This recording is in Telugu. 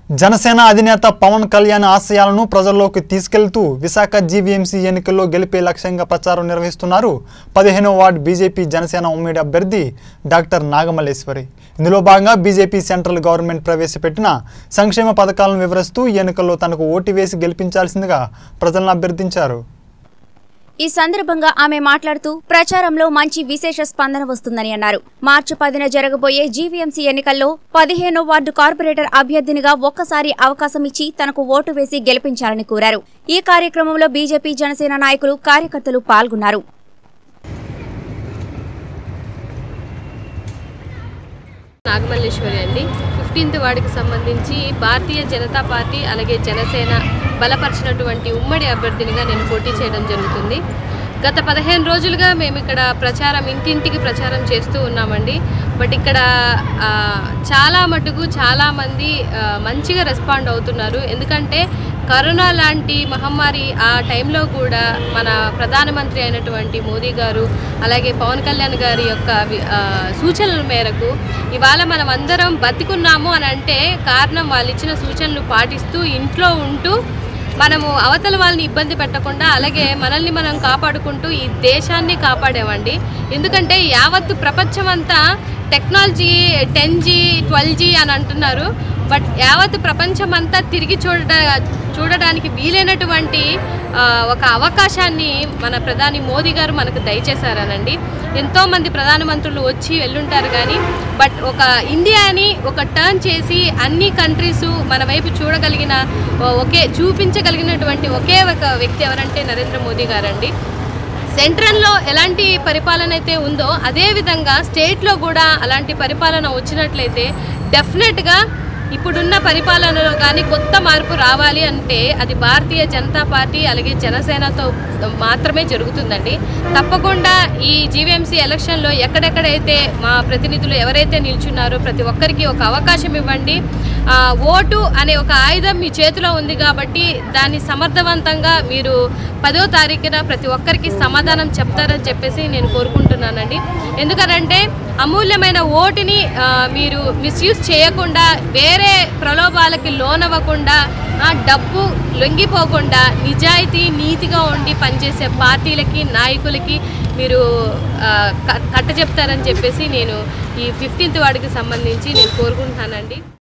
జనసేన అధినేత పవన్ కళ్యాణ్ ఆశయాలను ప్రజల్లోకి తీసుకెళ్తూ విశాఖ జీవీఎంసీ ఎన్నికల్లో గెలిపే లక్ష్యంగా ప్రచారం నిర్వహిస్తున్నారు పదిహేనవ వార్డు బీజేపీ జనసేన ఉమ్మడి అభ్యర్థి డాక్టర్ నాగమల్లేశ్వరి ఇందులో భాగంగా బీజేపీ సెంట్రల్ గవర్నమెంట్ ప్రవేశపెట్టిన సంక్షేమ పథకాలను వివరిస్తూ ఈ ఎన్నికల్లో తనకు ఓటు వేసి గెలిపించాల్సిందిగా ప్రజలను అభ్యర్థించారు ఈ సందర్భంగా ఆమె మాట్లాడుతూ ప్రచారంలో మంచి విశేష స్పందన వస్తుందని అన్నారు మార్చి పదిన జరగబోయే జీవీఎంసీ ఎన్నికల్లో పదిహేనో వార్డు కార్పొరేటర్ అభ్యర్థినిగా ఒక్కసారి అవకాశం ఇచ్చి తనకు ఓటు వేసి గెలిపించాలని కోరారు ఈ కార్యక్రమంలో బీజేపీ జనసేన నాయకులు కార్యకర్తలు పాల్గొన్నారు నాగమల్లేశ్వరి అండి ఫిఫ్టీన్త్ వార్డుకి సంబంధించి భారతీయ జనతా పార్టీ అలాగే జనసేన బలపరిచినటువంటి ఉమ్మడి అభ్యర్థినిగా నేను పోటీ చేయడం జరుగుతుంది గత పదిహేను రోజులుగా మేము ఇక్కడ ప్రచారం ఇంటింటికి ప్రచారం చేస్తూ ఉన్నామండి బట్ ఇక్కడ ఆ, చాలా మటుకు చాలామంది ఆ, మంచిగా రెస్పాండ్ అవుతున్నారు ఎందుకంటే కరోనా లాంటి మహమ్మారి ఆ టైంలో కూడా మన ప్రధానమంత్రి అయినటువంటి మోదీ గారు అలాగే పవన్ కళ్యాణ్ గారి యొక్క వి- ఆ, సూచనల మేరకు ఇవాళ మనం అందరం బతికున్నాము అని అంటే కారణం వాళ్ళు ఇచ్చిన సూచనలు పాటిస్తూ ఇంట్లో ఉంటూ మనము అవతల వాళ్ళని ఇబ్బంది పెట్టకుండా అలాగే మనల్ని మనం కాపాడుకుంటూ ఈ దేశాన్ని కాపాడామండి ఎందుకంటే యావత్తు ప్రపంచం అంతా technology ten G twelve G అని అంటున్నారు బట్ యావత్ ప్రపంచం అంతా తిరిగి చూడ చూడడానికి వీలైనటువంటి ఆ, ఒక అవకాశాన్ని మన ప్రధాని మోదీ గారు మనకు దయచేశారనండి ఎంతోమంది ప్రధానమంత్రులు వచ్చి వెళ్ళుంటారు కానీ బట్ ఒక ఇండియాని ఒక టర్న్ చేసి అన్ని కంట్రీస్ మన వైపు చూడగలిగిన ఓ- ఒకే చూపించగలిగినటువంటి ఒకే ఒక వ్యక్తి ఎవరంటే నరేంద్ర మోదీ గారండి సెంట్రల్లో ఎలాంటి పరిపాలన అయితే ఉందో అదే విధంగా స్టేట్లో కూడా అలాంటి పరిపాలన వచ్చినట్లయితే డెఫినెట్గా ఇప్పుడున్న పరిపాలనలో కానీ కొత్త మార్పు రావాలి అంటే అది భారతీయ జనతా పార్టీ అలాగే జనసేనతో మాత్రమే జరుగుతుందండి తప్పకుండా ఈ జీవీఎంసీ ఎలక్షన్లో ఎక్కడెక్కడైతే మా ప్రతినిధులు ఎవరైతే నిల్చున్నారో ప్రతి ఒక్కరికి ఒక అవకాశం ఇవ్వండి ఆ, ఓటు అనే ఒక ఆయుధం మీ చేతిలో ఉంది కాబట్టి దాన్ని సమర్థవంతంగా మీరు పదో తారీఖున ప్రతి ఒక్కరికి సమాధానం చెప్తారని చెప్పేసి నేను కోరుకుంటున్నానండి ఎందుకనంటే అమూల్యమైన ఓటుని ఆ, మీరు మిస్యూజ్ చేయకుండా వేరే ప్రలోభాలకి లోనవ్వకుండా ఆ, డబ్బు లొంగిపోకుండా నిజాయితీ నీతిగా ఉండి పనిచేసే పార్టీలకి నాయకులకి మీరు ఆ, క- కట్టచెప్తారని చెప్పేసి నేను ఈ ఫిఫ్టీన్త్ వార్డుకి సంబంధించి నేను కోరుకుంటున్నానండి